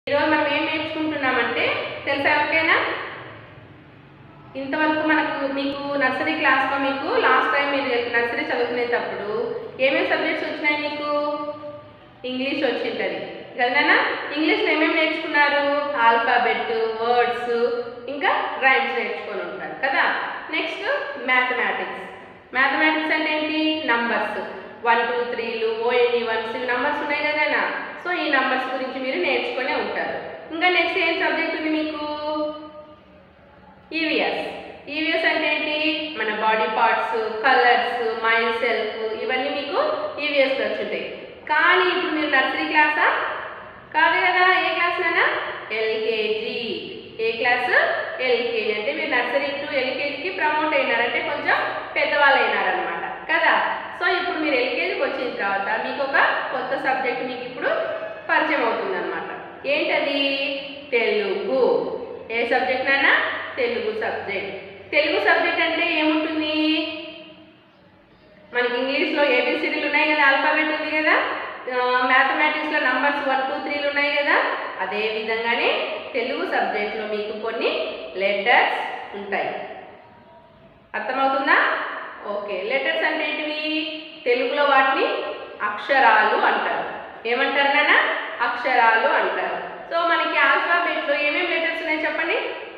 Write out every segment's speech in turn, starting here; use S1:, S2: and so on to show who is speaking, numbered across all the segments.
S1: ఈరోజు మనం ఏం నేర్చుకుంటున్నామంటే తెలుసా ఓకేనా ఇంతవరకు మనకు మీకు నర్సరీ క్లాస్లో మీకు లాస్ట్ టైం మీరు నర్సరీ చదువుకునేటప్పుడు ఏమేమి సబ్జెక్ట్స్ వచ్చినాయి మీకు ఇంగ్లీష్ వచ్చింటుంది కదనా ఇంగ్లీష్లో ఏమేమి నేర్చుకున్నారు ఆల్ఫాబెట్ వర్డ్స్ ఇంకా రైమ్స్ నేర్చుకొని ఉంటారు కదా నెక్స్ట్ మ్యాథమెటిక్స్ మ్యాథమెటిక్స్ అంటే ఏంటి నంబర్స్ వన్ టూ త్రీలు ఓఎన్ఈ వన్స్ ఇవి నంబర్స్ ఉన్నాయి కదనా సో ఈ నంబర్స్ గురించి మీరు నేర్చుకునే ఉంటారు ఇంకా నెక్స్ట్ ఏం సబ్జెక్ట్ ఉంది మీకు ఈవిఎస్ ఈవిఎస్ అంటే ఏంటి మన body parts colours myself ఇవన్నీ మీకు ఈవిఎస్లో వచ్చుంటాయి కానీ ఇప్పుడు మీరు నర్సరీ క్లాసా కాదు కదా ఏ క్లాస్ నానా ఎల్కేజీ ఏ క్లాస్ ఎల్కేజీ అంటే మీరు నర్సరీ టు ఎల్కేజీకి ప్రమోట్ అయినారు అంటే కొంచెం పెద్దవాళ్ళు అయినారనమాట కదా సో ఇప్పుడు మీరు ఎల్కేజీకి వచ్చిన తర్వాత మీకు ఒక కొత్త సబ్జెక్ట్ మీకు ఇప్పుడు పరిచయం అవుతుంది అనమాట ఏంటది తెలుగు ఏ సబ్జెక్ట్ నానా తెలుగు సబ్జెక్ట్ తెలుగు సబ్జెక్ట్ అంటే ఏముంటుంది మనకి ఇంగ్లీష్లో ఏబిసిడీలు ఉన్నాయి కదా ఆల్ఫాబెట్ ఉంది కదా మ్యాథమెటిక్స్లో నంబర్స్ వన్ టూ త్రీలు ఉన్నాయి కదా అదే విధంగానే తెలుగు సబ్జెక్ట్లో మీకు కొన్ని లెటర్స్ ఉంటాయి అర్థమవుతుందా ఓకే లెటర్స్ అంటే ఏంటివి తెలుగులో వాటిని అక్షరాలు అంటారు ఏమంటారు నాన్న అక్షరాలు అంటారు సో మనకి ఆల్ఫాబెట్లో ఏమేమి లెటర్స్ ఉన్నాయి చెప్పండి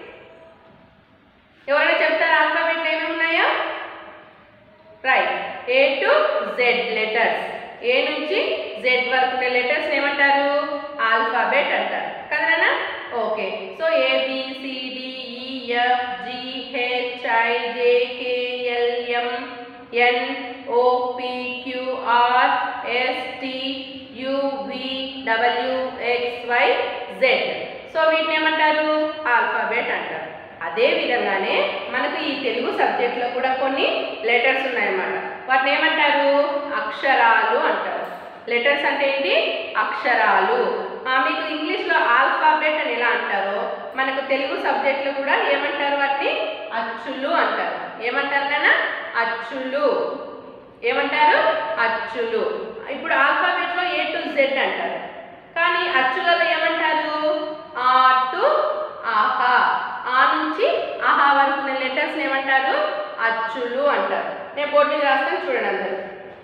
S1: ఎవరైనా చెప్తారా ఆల్ఫాబెట్లో ఏమేమి ఉన్నాయో right A to Z letters A నుంచి జెడ్ వరకు ఉండే లెటర్స్ ఏమంటారు ఆల్ఫాబెట్ అంటారు కదనా okay so A B C D E F G H I J K L M N O P Q R S T U V W X Y Z so వీటిని ఏమంటారు alphabet అంటారు అదే విధంగానే మనకు ఈ తెలుగు సబ్జెక్ట్లో కూడా కొన్ని లెటర్స్ ఉన్నాయన్నమాట వాటిని ఏమంటారు అక్షరాలు అంటారు లెటర్స్ అంటే ఏంటి అక్షరాలు ఆ, మీకు ఇంగ్లీష్లో ఆల్ఫాబెట్ అని ఎలా అంటారో మనకు తెలుగు సబ్జెక్ట్లో కూడా ఏమంటారు వాటిని అచ్చులు అంటారు ఏమంటారు నాన్న అచ్చులు ఏమంటారు అచ్చులు ఇప్పుడు ఆల్ఫాబెట్లో ఏ టు జెడ్ అంటారు కానీ అచ్చులలో ఏమంటారు ఆ టు ఆహా ఆ నుంచి ఆహా వరకు ఉన్న లెటర్స్ ఏమంటారు అచ్చులు అంటారు నేను బోర్డు మీద రాస్తాను చూడండి అందరూ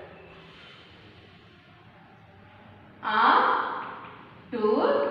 S1: ఆ టు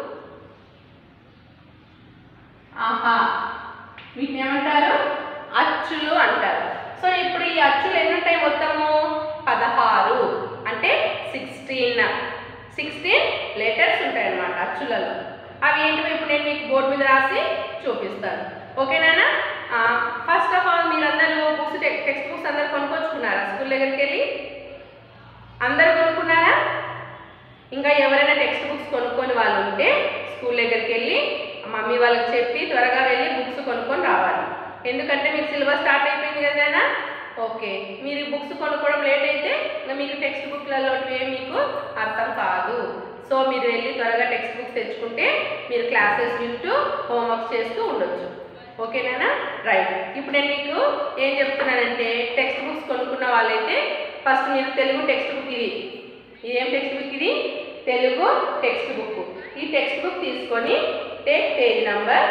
S1: ఆహా వీటిని ఏమంటారు అచ్చులు అంటారు సో ఇప్పుడు ఈ అచ్చులు ఎన్ని ఉంటాయి మొత్తము పదహారు అంటే సిక్స్టీన్ సిక్స్టీన్ లెటర్స్ ఉంటాయి అన్నమాట అచ్చులలో అవి ఏంటివి ఇప్పుడు నేను మీకు బోర్డు మీద రాసి చూపిస్తాను ఓకేనా ఫస్ట్ ఆఫ్ ఆల్ మీరందరూ బుక్స్ టెక్స్ట్ బుక్స్ అందరు కొనుక్కొచ్చుకున్నారా స్కూల్ దగ్గరికి వెళ్ళి అందరు కొనుక్కున్నారా ఇంకా ఎవరైనా టెక్స్ట్ బుక్స్ కొనుక్కొని వాళ్ళు ఉంటే స్కూల్ దగ్గరికి వెళ్ళి మమ్మీ వాళ్ళకి చెప్పి త్వరగా వెళ్ళి బుక్స్ కొనుక్కొని రావాలి ఎందుకంటే మీకు సిలబస్ స్టార్ట్ అయిపోయింది కదా నాన్న? ఓకే మీరు బుక్స్ కొనుక్కోవడం లేట్ అయితే ఇంకా మీకు టెక్స్ట్ బుక్లలో ఏం మీకు అర్థం కాదు సో మీరు వెళ్ళి త్వరగా టెక్స్ట్ బుక్స్ తెచ్చుకుంటే మీరు క్లాసెస్ వింటూ హోంవర్క్ చేస్తూ ఉండొచ్చు ఓకేనా రైట్ ఇప్పుడు నేను మీకు ఏం చెప్తున్నానంటే టెక్స్ట్ బుక్స్ కొనుక్కున్న వాళ్ళైతే ఫస్ట్ మీరు తెలుగు టెక్స్ట్ బుక్ ఇది ఇదేం టెక్స్ట్ బుక్ ఇది తెలుగు టెక్స్ట్ బుక్ ఈ టెక్స్ట్ బుక్ తీసుకొని take page number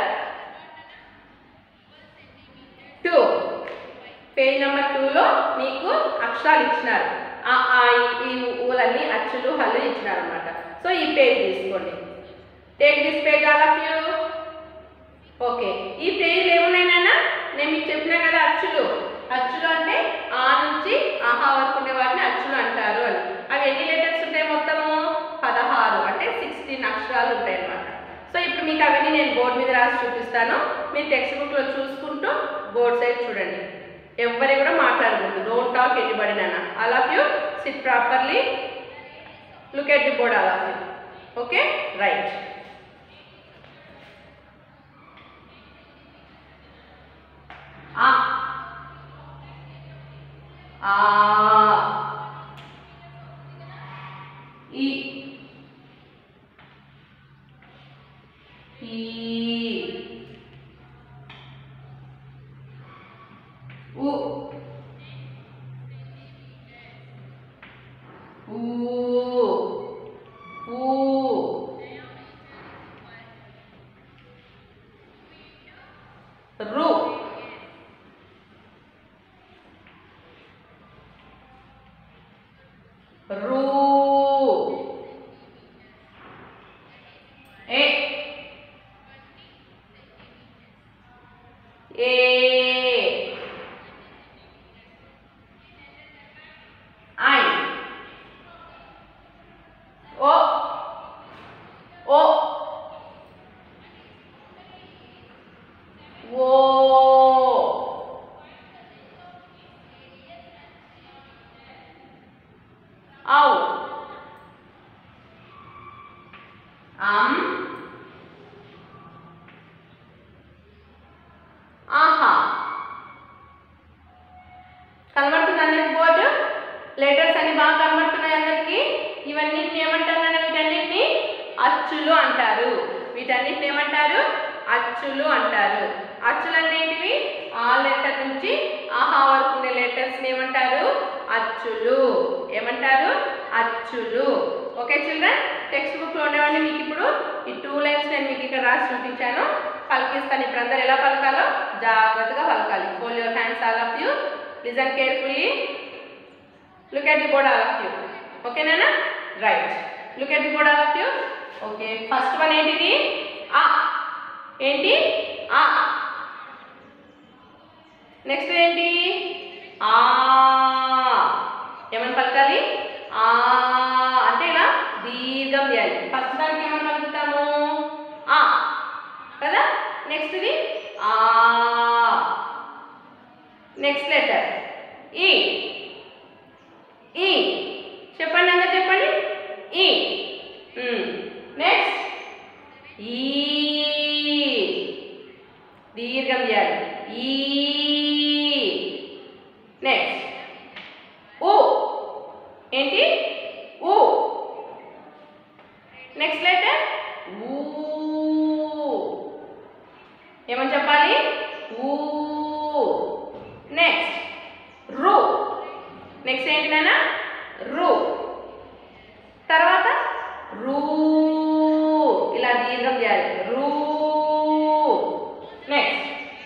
S1: two page number టూలో మీకు అక్షరాలు ఇచ్చినారు ఆ ఆ, ఈ, ఈ ఊలన్నీ అచ్చులు హల్లు ఇచ్చినారు అనమాట సో ఈ పేజ్ తీసుకోండి take this page all of you okay ఈ పేజీలు ఏమున్నాయి నాన్న నేను మీకు చెప్పినా కదా అచ్చులు అచ్చులు అంటే ఆ నుంచి ఆహా వరకు ఉండే వాటిని అచ్చులు అంటారు అని అవి ఎన్ని లెటర్స్ ఉంటాయి మొత్తము పదహారు అంటే సిక్స్టీన్ అక్షరాలు ఉంటాయి అన్నమాట సో ఇప్పుడు మీకు అవన్నీ నేను బోర్డు మీద రాసి చూపిస్తాను మీరు టెక్స్ట్ బుక్లో చూసుకుంటూ బోర్డ్ సైడ్ చూడండి ఎవరి కూడా మాట్లాడకూడదు డోంట్ టాక్ ఎనీబడి నాన్న all of you sit properly look at the board all of you okay right ఆ ఆ ఈ ఈ ఉ ఊ ఊ రు రు ఏ ఏ ఐ ఓ ఓ ఓ ఔ అం ఆహా కనబడుతుంది అందరికి బోర్డు లెటర్స్ అన్ని బాగా కనబడుతున్నాయి అందరికి ఇవన్నిటిని ఏమంటారు నాన్న వీటన్నిటిని అచ్చులు అంటారు వీటన్నిటిని ఏమంటారు అచ్చులు అంటారు అచ్చులు అంటే ఏంటివి ఆ లెటర్ నుంచి ఆహా వరకు ఉండే లెటర్స్ ఏమంటారు అచ్చులు ఏమంటారు అచ్చులు ఓకే చిల్డ్రన్ టెక్స్ట్ బుక్లో ఉండేవాడిని మీకు ఇప్పుడు ఈ టూ లైన్స్ నేను మీకు ఇక్కడ రాసి చూపించాను పలికిస్తాను ఇప్పుడు అందరు ఎలా పలకాలో జాగ్రత్తగా పలకాలి fold your hands all of you listen carefully look at the board all of you ఓకేనా right look at the board all of you okay first one ఏంటిది ఆ ఏంటి ఆ నెక్స్ట్ ఏంటి ఆ ఏమని పలకాలి ఆ అంటే ఇలా దీర్ఘం చేయాలి ఫస్ట్ దానికి ఏమని పలుకుతాము ఆ కదా నెక్స్ట్ ఇది ఆ నెక్స్ట్ లెటర్ ఈ ఈ చెప్పండి అందరు చెప్పండి ఈ నెక్స్ట్ ఈ దీర్ఘం చేయాలి ఈ నెక్స్ట్ ఊ ఏంటి ఊ నెక్స్ట్ లెటర్ ఊ ఏమని చెప్పాలి ఊ నెక్స్ట్ రు నెక్స్ట్ ఏంటి నాన్న రు తర్వాత రూ ఇలా దీర్ఘం చేయాలి రూ నెక్స్ట్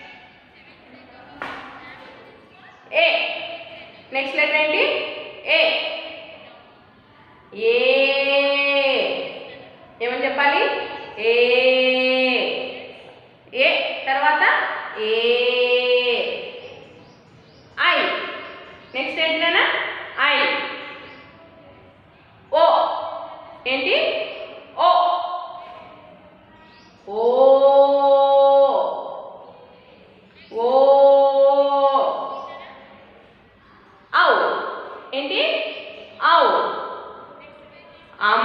S1: ఏ నెక్స్ట్ లెటర్ ఏంటి ఏ ఏ ఏమని చెప్పాలి ఏ ఏ తర్వాత ఏ ఐ నెక్స్ట్ ఏంటినా ఐ ఓ ఏంటి ఓ ఓ ఓ ఔ ఏంటి ఔ అం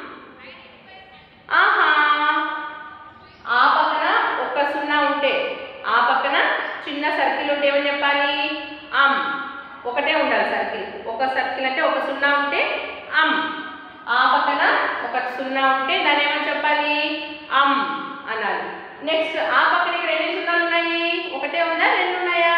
S1: ఆహా ఆ పక్కన ఒక సున్నా ఉంటే ఆ పక్కన చిన్న సర్కిల్ ఉంటే ఏమని చెప్పాలి అం ఒకటే ఉండాలి సర్కిల్ ఒక సర్కిల్ అంటే ఒక సున్నా ఉంటే అం ఆ పక్కన ఒక సున్నా ఉంటే దాన్ని ఏమని చెప్పాలి అం అనాలి నెక్స్ట్ ఆ పక్కన ఇక్కడ ఎన్ని సున్నాలు ఉన్నాయి ఒకటే ఉందా రెండు ఉన్నాయా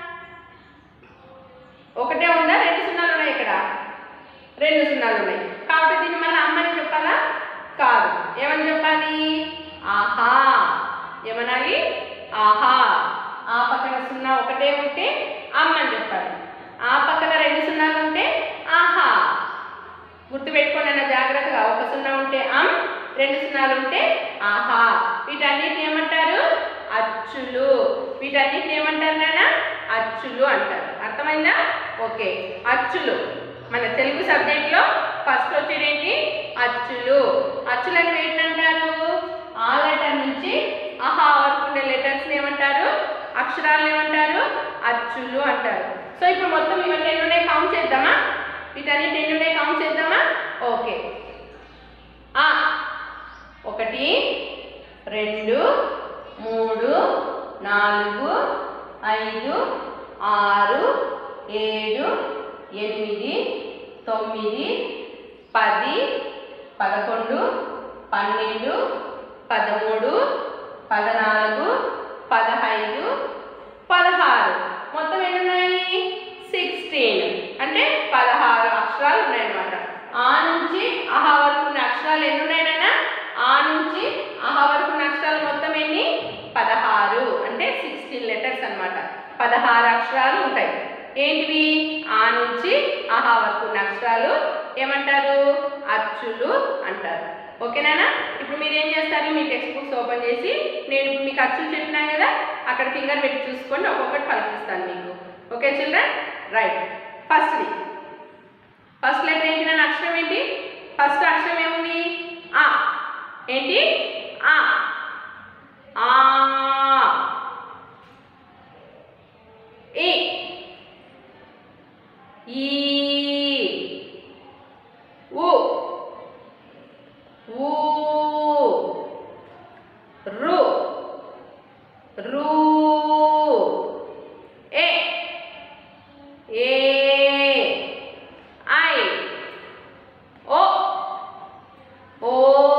S1: ఒకటే ఉందా రెండు సున్నాలు ఉన్నాయి ఇక్కడ రెండు సున్నాలు ఉన్నాయి కాబట్టి దీన్ని మళ్ళీ అమ్మని చెప్పాలా కాదు ఏమని చెప్పాలి ఆహా ఏమనాలి ఆహా ఆ పక్కన సున్నా ఒకటే ఉంటే అమ్మని చెప్పాలి ఆ పక్కన రెండు సున్నాలు ఉంటే ఆహా గుర్తుపెట్టుకోండి అన్న జాగ్రత్తగా ఒక సున్నా ఉంటే అమ్ రెండు సున్నాలు ఉంటే ఆహా వీటన్నిటిని ఏమంటారు అచ్చులు వీటన్నిటిని ఏమంటారు నాన్న అచ్చులు అంటారు అర్థమైందా ఓకే అచ్చులు మన తెలుగు సబ్జెక్ట్లో ఫస్ట్ వచ్చేదేంటి అచ్చులు అచ్చులని ఏంటంటారు ఆ లెటర్ నుంచి ఆహా వరకు ఉండే లెటర్స్ని ఏమంటారు అక్షరాలను ఏమంటారు అచ్చులు అంటారు సో ఇప్పుడు మొత్తం ఇవన్నీ ఎన్ని ఉన్నాయి కౌంట్ చేద్దామా వీటన్నిటి ఎన్ని ఉన్నాయి కౌంట్ చేద్దామా ఓకే ఆ ఒకటి రెండు మూడు నాలుగు ఐదు ఆరు ఏడు ఎనిమిది తొమ్మిది పది పదకొండు పన్నెండు పదమూడు పద్నాలుగు పదహైదు పదహారు మొత్తం ఎన్ని ఉన్నాయి సిక్స్టీన్ అంటే పదహారు అక్షరాలు ఉన్నాయన్నమాట ఆ నుంచి ఆహా వరకు ఉన్న అక్షరాలు ఎన్ని ఉన్నాయన్నా ఆ నుంచి ఆహా వరకు ఉన్న అక్షరాలు మొత్తం ఎన్ని పదహారు అంటే సిక్స్టీన్ పదహారు అక్షరాలు ఉంటాయి ఏంటివి ఆ నుంచి ఆహా వరకు ఉన్న అక్షరాలు ఏమంటారు అచ్చులు అంటారు ఓకేనా ఇప్పుడు మీరు ఏం చేస్తారు మీ టెక్స్ట్ బుక్స్ ఓపెన్ చేసి నేను ఇప్పుడు మీకు అచ్చులు చెప్పినాను కదా అక్కడ ఫింగర్ పెట్టి చూసుకోండి ఒక్కొక్కటి పలికిస్తాను మీకు ఓకే చిల్డ్రన్ రైట్ ఫస్ట్ది ఫస్ట్ లెటర్ ఏంటి నా అక్షరం ఏంటి ఫస్ట్ అక్షరం ఏముంది ఆ ఏంటి ఆ ఆ ఈ ఈ ఉ ఊ రు రు ఏ ఏ ఐ ఓ ఓ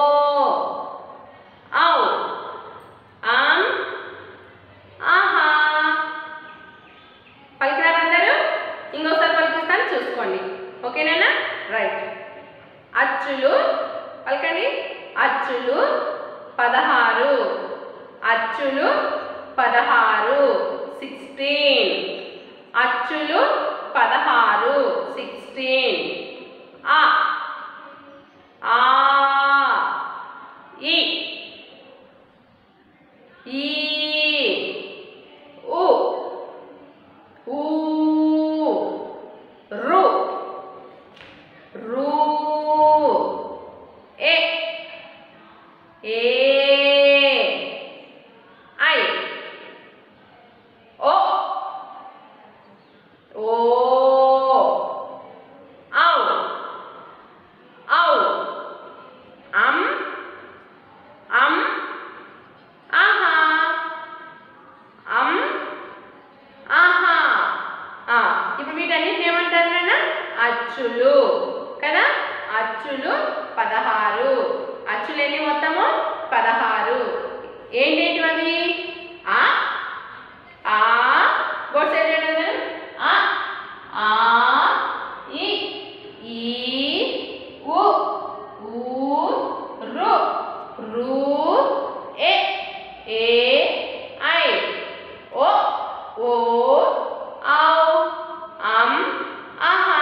S1: ఔ ఆం ఆహా పలికినారు అందరూ ఇంకోసారి పలికిస్తాను చూసుకోండి ఓకేనా రైట్ అచ్చులు పలకండి అచ్చులు పదహారు అచ్చులు పదహారు సిక్స్టీన్ అచ్చులు పదహారు సిక్స్టీన్ ఆ ఆ ఈ ఈ ఉ ఊ రు రు ఏ ఏ ఐ ఓ ఓ ఔ ఔ అం అం ఆహా అం ఆహా ఆ, ఇప్పుడు వీటన్నిటిని ఏమంటారు నాన్న అచ్చులు కదా అచ్చులు పదహారు అచ్చులు ఎన్ని మొత్తము పదహారు ఏంటేంటి అవి ఆ ఆ బోర్డ్ సైడ్ ఏంటంటే ఆ ఆ ఈ ఈ ఉ ఊ రు రు ఏ ఏ ఐ ఓ ఓ ఔ అం ఆహా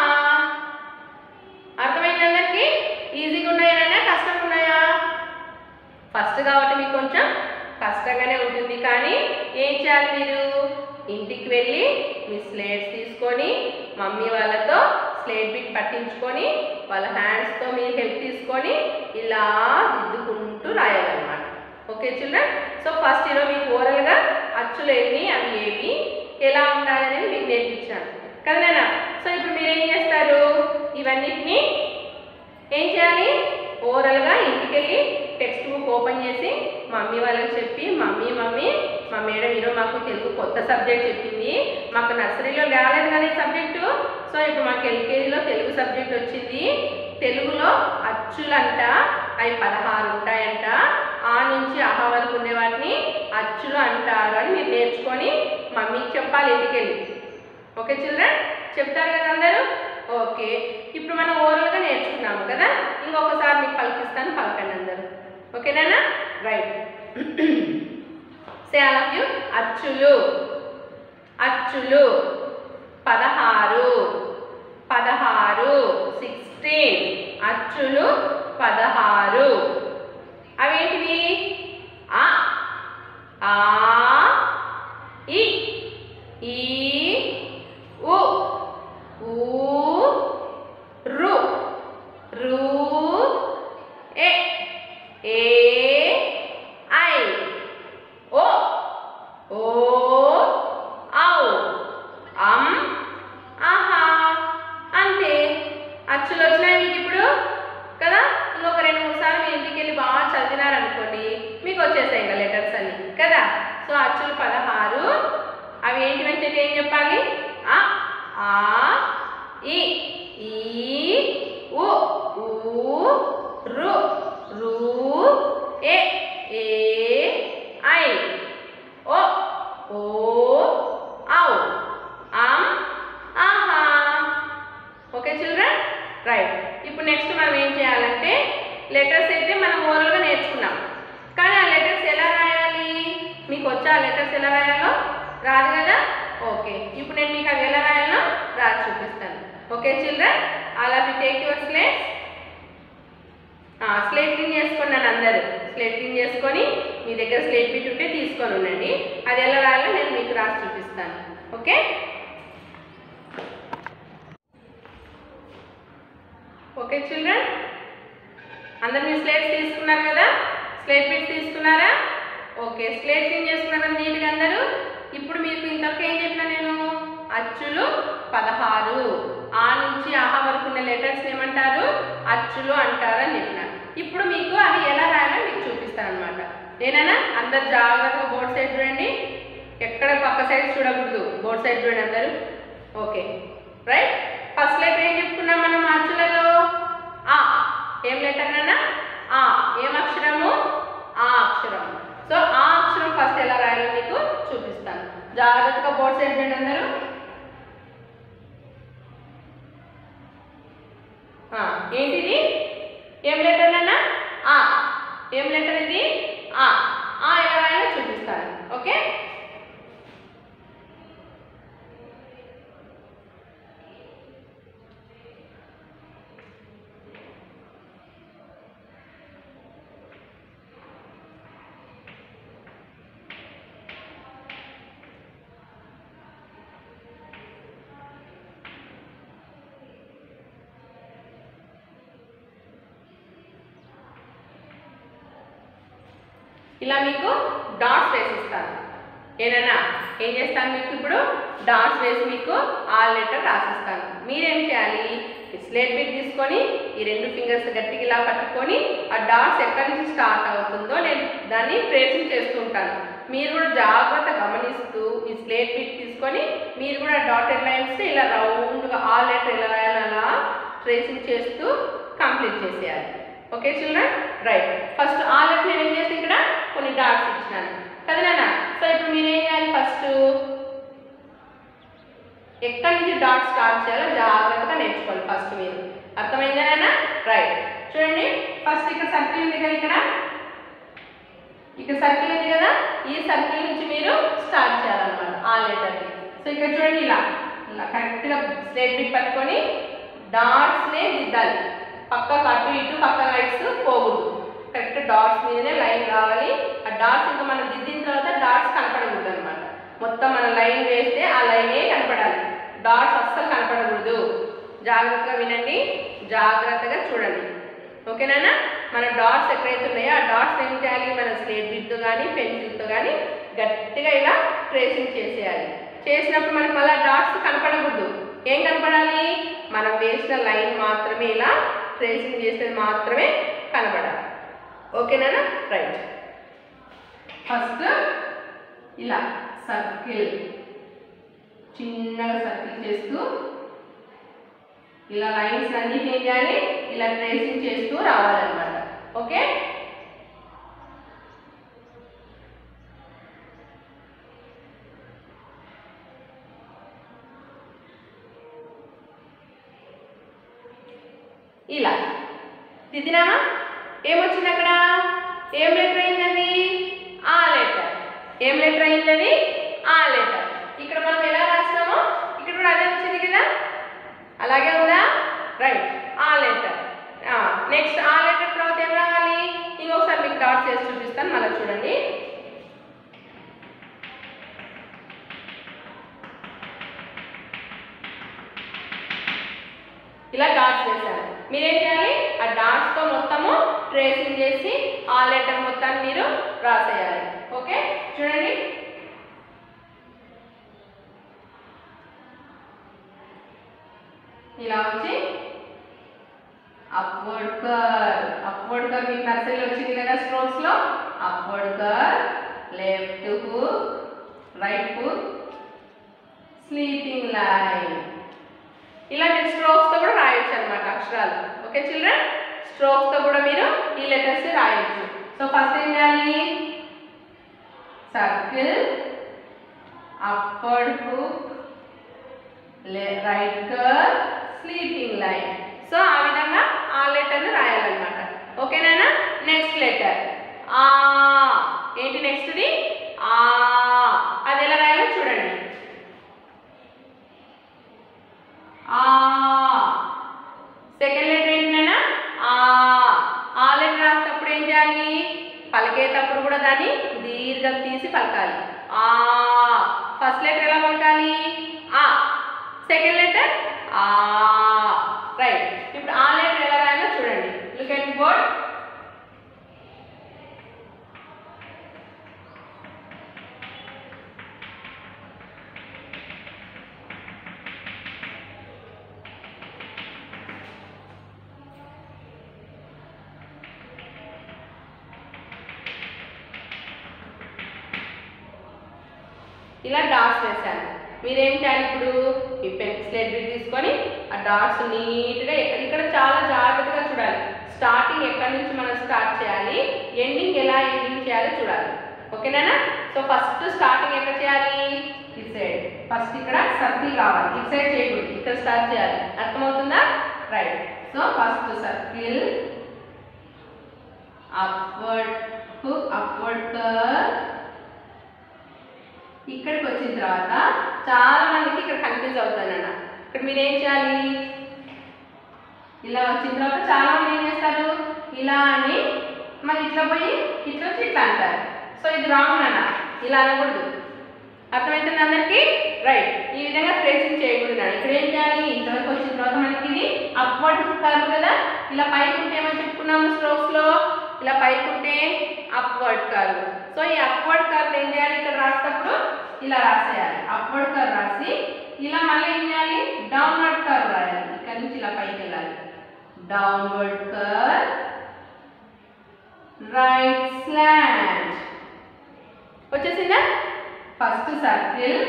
S1: అర్థమైంది అందరికి ఈజీగా ఉన్నాయా కష్టంగా ఉన్నాయా ఫస్ట్ కాబట్టి మీకు కొంచెం కష్టంగానే ఉంటుంది కానీ ఏం చేయాలి మీరు ఇంటికి వెళ్ళి మీ స్లేట్స్ తీసుకొని మమ్మీ వాళ్ళతో స్లేట్ బిట్ పట్టించుకొని వాళ్ళ హ్యాండ్స్తో మీరు హెల్ప్ తీసుకొని ఇలా దిద్దుకుంటూ రాయాలన్నమాట ఓకే చిల్డ్రన్ సో ఫస్ట్ ఈరోజు మీకు ఓరల్గా అచ్చులు ఎన్ని అవి ఏవి ఎలా ఉండాలి అనేది మీకు నేర్పించాను కదా నాన్న సో ఇప్పుడు మీరు ఏం చేస్తారు ఇవన్నిటిని ఏం చేయాలి ఓరల్గా ఇంటికి వెళ్ళి టెక్స్ట్ బుక్ ఓపెన్ చేసి మమ్మీ వాళ్ళకి చెప్పి మమ్మీ మమ్మీ మా మేడం ఈరోజు మాకు తెలుగు కొత్త సబ్జెక్ట్ చెప్పింది మాకు నర్సరీలో రాలేదు కానీ ఈ సబ్జెక్టు సో ఇప్పుడు మాకు ఎల్కేజీలో తెలుగు సబ్జెక్ట్ వచ్చింది తెలుగులో అచ్చులంట అవి పదహారు ఉంటాయంట ఆ నుంచి అహ వరకు ఉండే వాటిని అచ్చులు అంటారు అని మీరు నేర్చుకొని మమ్మీకి చెప్పాలి ఇంటికి వెళ్ళి ఓకే చిల్డ్రన్ చెప్తారు కదా అందరూ ఓకే ఇప్పుడు మనం ఓరల్గా నేర్చుకున్నాము కదా ఇంకొకసారి మీకు పలికిస్తాను పలకండి అందరూ ఓకేనా right say all of you అచ్చులు అచ్చులు పదహారు పదహారు సిక్స్టీన్ అచ్చులు పదహారు అవేంటివి ఆ ఆ ఈ ఈ ఉ ఊ రు రు ఏ ఏ ఐ ఓ ఓ ఔ అం ఆహా అంతే అచ్చులు వచ్చినాయి మీకు ఇప్పుడు కదా ఇంకొక రెండు మూడు సార్లు మీ ఇంటికి వెళ్ళి బాగా చదివినారనుకోండి మీకు వచ్చేసాయి ఇంకా లెటర్స్ అన్ని కదా సో అచ్చులు పదహారు అవి ఏంటివంటే ఏం చెప్పాలి ఆ ఆ ఈ ఈ ఉ ఊ రు రు ఏ ఏ ఐ ఓ ఓ ఔ అం ఆహా ఓకే చిల్డ్రన్ రైట్ ఇప్పుడు నెక్స్ట్ మనం ఏం చేయాలంటే లెటర్స్ అయితే మనం ఓరల్గా నేర్చుకున్నాం కానీ ఆ లెటర్స్ ఎలా రాయాలి మీకు వచ్చా ఆ లెటర్స్ ఎలా రాయాలో రాదు కదా ఓకే ఇప్పుడు నేను మీకు అవి ఎలా రాయాలో రాసి చూపిస్తాను ఓకే చిల్డ్రన్ అలా we take your slates slate clean చేసుకున్నాను అందరూ స్లేట్ క్లీన్ చేసుకొని మీ దగ్గర స్లేట్ బిట్ ఉంటే తీసుకొని ఉండండి అది ఎలా రాయాలో నేను మీకు రాసి చూపిస్తాను ఓకే ఓకే చిల్డ్రన్ అందరు మీ స్లేట్స్ తీసుకున్నారు కదా స్లేట్ బిట్స్ తీసుకున్నారా ఓకే స్లేట్ క్లీన్ చేసుకున్నారు కదా నీట్గా అందరూ ఇప్పుడు మీకు ఇంతవరకు ఏం చెప్పినా నేను అచ్చులు పదహారు ఆ నుంచి ఆహా వరకు ఉన్న లెటర్స్ ఏమంటారు అచ్చులు అంటారు అని చెప్పిన ఇప్పుడు మీకు అవి ఎలా రాయాలో మీకు చూపిస్తాను అనమాట నేనైనా అందరు జాగ్రత్తగా బోర్డ్ సైడ్ చూడండి ఎక్కడ పక్క సైడ్ చూడకూడదు బోర్డ్ సైడ్ చూడండి అందరూ ఓకే రైట్ ఫస్ట్ లెటర్ ఏం చెప్పుకున్నాం మనం అచ్చులలో ఆ ఏం లెటర్ అన్నా ఆ ఏం అక్షరము ఆ అక్షరం సో ఆ అక్షరం ఫస్ట్ ఎలా రాయాలో మీకు చూపిస్తాను జాగ్రత్తగా బోర్డ్ సైడ్ చూడండి అందరూ ఆ, ఏంటిది ఏం లెటర్ అన్నా ఆ ఏం లెటర్ ఇది ఆ ఆ ఎలా రాయాలో చూపిస్తాను ఓకే ఇలా మీకు డాట్స్ వేసిస్తాను ఏనన్నా ఏం చేస్తాను మీకు ఇప్పుడు డాట్స్ వేసి మీకు ఆ లెటర్ రాసిస్తాను మీరేం చేయాలి స్లేట్ బిట్ తీసుకొని ఈ రెండు ఫింగర్స్ గట్టిగా ఇలా పట్టుకొని ఆ డాట్స్ ఎక్కడి నుంచి స్టార్ట్ అవుతుందో నేను దాన్ని ట్రేసింగ్ చేస్తూ ఉంటాను మీరు కూడా జాగ్రత్త గమనిస్తూ ఈ స్లేట్ బిట్ తీసుకొని మీరు కూడా డాటెడ్ లైన్స్ ఇలా రౌండ్గా ఆ లెటర్ ఎలా రాయాలో అలా ట్రేసింగ్ చేస్తూ కంప్లీట్ చేసేయాలి ఓకే చిల్డ్రన్ రైట్ ఫస్ట్ ఆ లెటర్ నేను ఏం చేసి ఇక్కడ కొన్ని డాట్స్ ఇచ్చినాను కదా నాన్న సో ఇప్పుడు మీరు ఏం చేయాలి ఫస్ట్ ఎక్కడి నుంచి డాట్ స్టార్ట్ చేయాలో జాగ్రత్తగా నేర్చుకోవాలి ఫస్ట్ మీరు అర్థమైందా నాన్న రైట్ చూడండి ఫస్ట్ ఇక్కడ సర్కిల్ ఉంది కదా ఇక్కడ ఇక్కడ సర్కిల్ ఉంది కదా ఈ సర్కిల్ నుంచి మీరు స్టార్ట్ చేయాలన్నమాట ఆ లెటర్ని సో ఇక్కడ చూడండి ఇలా ఇలా కరెక్ట్గా స్ట్రేట్ బిట్ పట్టుకొని డాట్స్నే దిద్దాలి పక్కకు అటు ఇటు పక్క లైట్స్ పోకూడదు కరెక్ట్ డాట్స్ మీదనే లైన్ రావాలి ఆ డాట్స్ ఇంకా మనం దిద్దిన తర్వాత డాట్స్ కనపడకూడదు అనమాట మొత్తం మన లైన్ వేస్తే ఆ లైనే కనపడాలి డాట్స్ అస్సలు కనపడకూడదు జాగ్రత్తగా వినండి జాగ్రత్తగా చూడండి ఓకేనా మన డాట్స్ ఎక్కడైతే ఉన్నాయో ఆ డాట్స్ ఏం చేయాలి మన స్లేట్ బిట్తో కానీ పెన్సిల్తో కానీ గట్టిగా ఇలా ట్రేసింగ్ చేసేయాలి చేసినప్పుడు మనకి మళ్ళీ డాట్స్ కనపడకూడదు ఏం కనపడాలి మనం వేసిన లైన్ మాత్రమే ఇలా ట్రేసింగ్ చేసేది మాత్రమే కనపడాలి ఓకేనా రైట్ ఫస్ట్ ఇలా సర్కిల్ చిన్నగా సర్కిల్ చేస్తూ ఇలా లైన్స్ అన్ని ఏం చేయాలి ఇలా ట్రేసింగ్ చేస్తూ రావాలన్నమాట ఓకే ఇలా దిద్దినామా ఏమొచ్చింది అక్కడ ఏం లెటర్ అయిందండి ఆ లెటర్ ఏం లెటర్ అయిందని ఆ లెటర్ ఇక్కడ మనం ఎలా రాసినామో ఇక్కడ కూడా అదే వచ్చింది కదా అలాగే ఉందా రైట్ ఆ లెటర్ నెక్స్ట్ ఆ లెటర్ తర్వాత ఏం రావాలి ఇంకొకసారి మీకు డాట్ చేసి చూపిస్తాను మళ్ళీ చూడండి ఇలా డాట్స్ వేశారు మీరేం చేయాలి ఆ డాట్స్తో మొత్తము ట్రేసింగ్ చేసి ఆ లెటర్ మొత్తాన్ని మీరు రాసేయాలి ఓకే చూడండి ఇలా వచ్చి అప్వర్డ్ కర్ అప్వర్డ్ కర్ మీకు నర్సరీలో వచ్చింది కదా స్ట్రోక్స్ లో upward curve left hook right hook sleeping line ఇలాంటి స్ట్రోక్స్ తో కూడా రాయొచ్చు అనమాట అక్షరాలు ఓకే చిల్డ్రన్ స్ట్రోక్స్ తో కూడా మీరు ఈ లెటర్స్ రాయొచ్చు సో ఫస్ట్ ఏం చేయాలి circle upward hook right curve sleeping line so ఆ విధంగా ఆ లెటర్ని రాయాలన్నమాట ఓకేనా నెక్స్ట్ లెటర్ ఆ ఏంటి నెక్స్ట్ది ఆ అది ఎలా రాయాలో చూడండి కూడా దాన్ని దీర్ఘం తీసి పలకాలి ఆ ఫస్ట్ లెటర్ ఎలా పలకాలి ఆ సెకండ్ లెటర్ ఆ రైట్ ఇప్పుడు ఆ లెటర్ ఎలా రాయాలో చూడండి లుక్ ఎట్ బోర్డ్ ఇలా డాట్స్ వేశాను మీరేం చేయాలి ఇప్పుడు ఈ పెన్ స్లేట్ బిట్ తీసుకొని ఆ డాట్స్ నీట్గా ఇక్కడ ఇక్కడ చాలా జాగ్రత్తగా చూడాలి స్టార్టింగ్ ఎక్కడి నుంచి మనం స్టార్ట్ చేయాలి ఎండింగ్ ఎలా ఎండింగ్ చేయాలో చూడాలి ఓకేనా సో ఫస్ట్ స్టార్టింగ్ ఎక్కడ చేయాలి ఈ సైడ్ ఫస్ట్ ఇక్కడ సర్కిల్ కావాలి ఈ సైడ్ చేయకూడదు ఇక్కడ స్టార్ట్ చేయాలి అర్థమవుతుందా right so first circle upward hook upward curve ఇక్కడికి వచ్చిన తర్వాత చాలా మందికి ఇక్కడ కన్ఫ్యూజ్ అవుతానన్న ఇక్కడ మీరు ఏం చేయాలి ఇలా వచ్చిన తర్వాత చాలా మంది ఏం చేస్తారు ఇలా అని మరి ఇట్లా పోయి ఇట్లా వచ్చి ఇట్లా అంటారు సో ఇది రాంగ్ అన్న ఇలా అనకూడదు అర్థమవుతుంది అందరికీ రైట్ ఈ విధంగా ట్రేసింగ్ చేయకూడదు నాన్న. ఇక్కడ ఏం చేయాలి ఇంతవరకు వచ్చిన తర్వాత మనకి ఇది అప్వర్డ్ కర్వ్ కదా ఇలా పైకి ఉంటే ఏమని చెప్పుకున్నాము స్ట్రోక్స్ లో ఇలా పైకి ఉంటే అప్వర్డ్ కర్వ్ సో ఈ అప్వర్డ్ కర్వ్ ఏం చేయాలి ఇక్కడ రాసేటప్పుడు ఇలా రాసేయాలి అప్వర్డ్ కర్వ్ రాసి ఇలా మళ్ళీ ఏం చేయాలి డౌన్వర్డ్ కర్వ్ రాయాలి ఇక్కడ నుంచి ఇలా పైకి వెళ్ళాలి డౌన్వర్డ్ కర్వ్ రైట్ స్లాంట్ వచ్చేసిందా first circle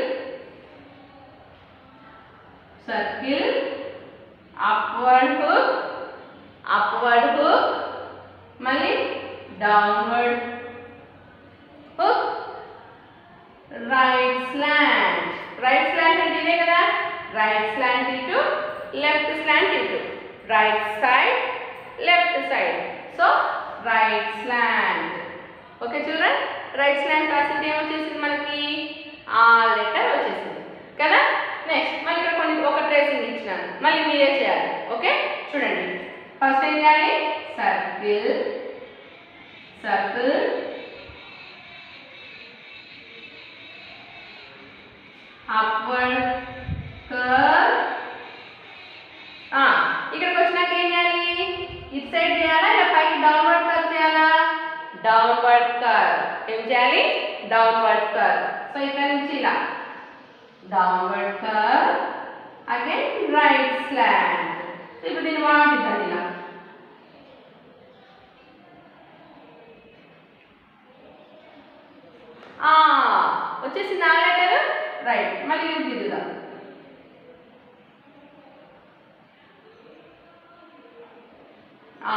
S1: circle upward hook upward hook మళ్ళీ downward hook right slant right slant అంటే ఇదే కదా రైట్ స్లాంట్ ఇటు లెఫ్ట్ స్లాంట్ ఇటు right side left side so right slant okay children right slant రాసింది ఏమొచ్చేసింది మనకి ఆ లెటర్ వచ్చేసింది కదా నెక్స్ట్ మళ్ళీ ఇక్కడ కొన్ని ఒక ట్రేసింగ్ ఇచ్చినాను మళ్ళీ మీరే చేయాలి ఓకే చూడండి ఫస్ట్ ఏం చేయాలి సర్కిల్ సర్కిల్ అప్వర్డ్ కర్వ్ ఆ, ఇక్కడికి వచ్చినాక ఏం చేయాలి ఇటు సైడ్ చేయాలా ఇలా పైకి డౌన్వర్డ్ కర్వ్ చేయాలా డౌన్వర్డ్ కర్వ్ ఏం చేయాలి డౌన్వర్డ్ కర్వ్ సో ఇక్కడ నుంచి ఇలా downward curve again right slant ఇప్పుడు దీన్ని వాటిద్దాం ఇలా ఆ, వచ్చేసింది ఆ లెటర్ రైట్ మళ్ళీ ఇది దిద్దుదాం ఆ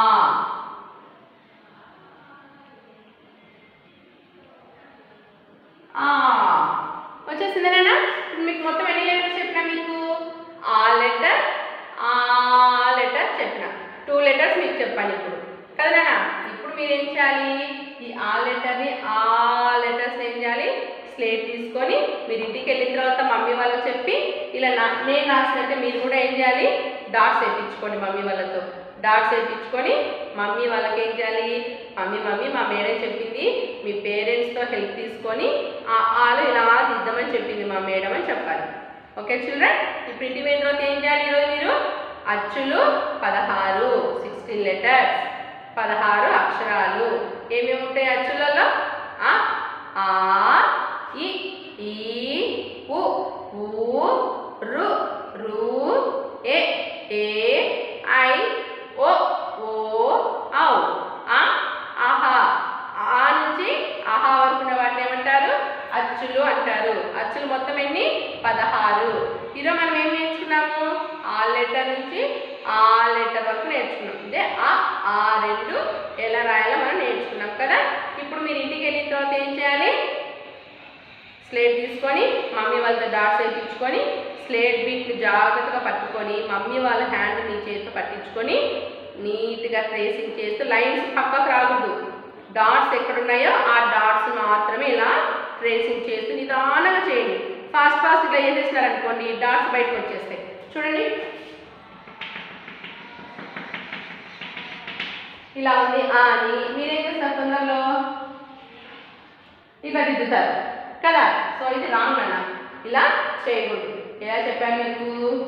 S1: ఆ వచ్చేసింది నాన్న ఇప్పుడు మీకు మొత్తం ఎన్ని లెటర్స్ చెప్పినా మీకు ఆ లెటర్ ఆ లెటర్ చెప్పిన టూ లెటర్స్ మీకు చెప్పాను ఇప్పుడు కదా నాన్న ఇప్పుడు మీరు ఏం చేయాలి ఈ ఆ లెటర్ని ఆ లెటర్స్ ఏం చేయాలి స్లేట్ తీసుకొని మీరు ఇంటికి వెళ్ళిన తర్వాత మమ్మీ వాళ్ళకి చెప్పి ఇలా నా నేను రాసినట్టే మీరు కూడా ఏం చేయాలి డాట్స్ వేయించుకోండి మమ్మీ వాళ్ళతో డాట్స్ వేయించుకొని మమ్మీ వాళ్ళకి ఏం చేయాలి మమ్మీ మమ్మీ మా మేడం చెప్పింది మీ పేరెంట్స్తో హెల్ప్ తీసుకొని ఆ ఆలు ఇలా దిద్దామని చెప్పింది మా మేడం అని చెప్పాలి ఓకే చిల్డ్రన్ ఇప్పుడు ఇంటి పోయిన తర్వాత ఏం చేయాలి ఈరోజు మీరు అచ్చులు పదహారు సిక్స్టీన్ లెటర్స్ పదహారు అక్షరాలు ఏమేమి ఉంటాయి అచ్చులలో ఆ ఆ ఇ ఈ ఉ ఊ రు రు ఏ ఏ ఐ ఓ ఓ ఔ ఆ ఆహా ఆ నుంచి ఆహా వరకు ఉన్న వాటిని ఏమంటారు అచ్చులు అంటారు అచ్చులు మొత్తం ఎన్ని పదహారు ఈరోజు మనం ఏం నేర్చుకున్నాము ఆ లెటర్ నుంచి ఆ లెటర్ వరకు నేర్చుకున్నాం అంటే ఆ ఆ రెండు ఎలా రాయాలో మనం నేర్చుకున్నాం కదా ఇప్పుడు మీరు ఇంటికి వెళ్ళిన తర్వాత ఏం చేయాలి స్లేట్ తీసుకొని మమ్మీ వాళ్ళతో డాట్స్ వేయించుకొని స్లేట్ బిట్ జాగ్రత్తగా పట్టుకొని మమ్మీ వాళ్ళ హ్యాండ్ మీ చేతితో పట్టించుకొని నీట్గా ట్రేసింగ్ చేస్తూ లైన్స్ పక్కకు రాకూడదు డాట్స్ ఎక్కడున్నాయో ఆ డాట్స్ మాత్రమే ఇలా ట్రేసింగ్ చేస్తూ నిదానంగా చేయండి ఫాస్ట్ ఫాస్ట్ ఇట్లా చేసేసినారనుకోండి డాట్స్ బయటకు వచ్చేస్తాయి చూడండి ఇలా ఉంది ఆ అని మీరేం చేస్తారు తొందరలో ఇట్లా దిద్దుతారు కదా సో ఇది రాంగ్ అన్న ఇలా చేయకూడదు ఎలా చెప్పాను మీకు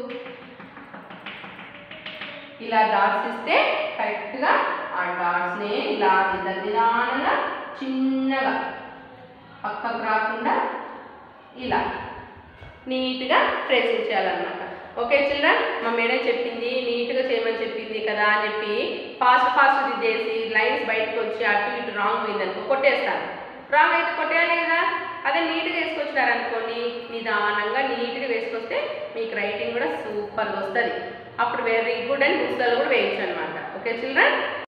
S1: ఇలా డాట్స్ ఇస్తే కరెక్ట్గా ఆ డాట్స్ని ఇలా దిద్ద నిదానంగా చిన్నగా పక్కకు రాకుండా ఇలా నీట్గా ట్రేసింగ్ చేయాలన్నమాట ఓకే చిల్డ్రన్ మా మేడం చెప్పింది నీట్గా చేయమని చెప్పింది కదా అని చెప్పి ఫాస్ట్ ఫాస్ట్ దిద్దేసి లైన్స్ బయటకు వచ్చి అటు ఇటు రాంగ్ పోయిందనుకో కొట్టేస్తాను రాంగ్ అయితే కొట్టేయాలి కదా అదే నీట్గా వేసుకొచ్చినారు అనుకోండి నిదానంగా నీట్గా వేసుకొస్తే మీకు రైటింగ్ కూడా సూపర్గా వస్తుంది అప్పుడు వెరీ గుడ్ అని బుక్స్లలో కూడా వేయచ్చు అనమాట ఓకే చిల్డ్రన్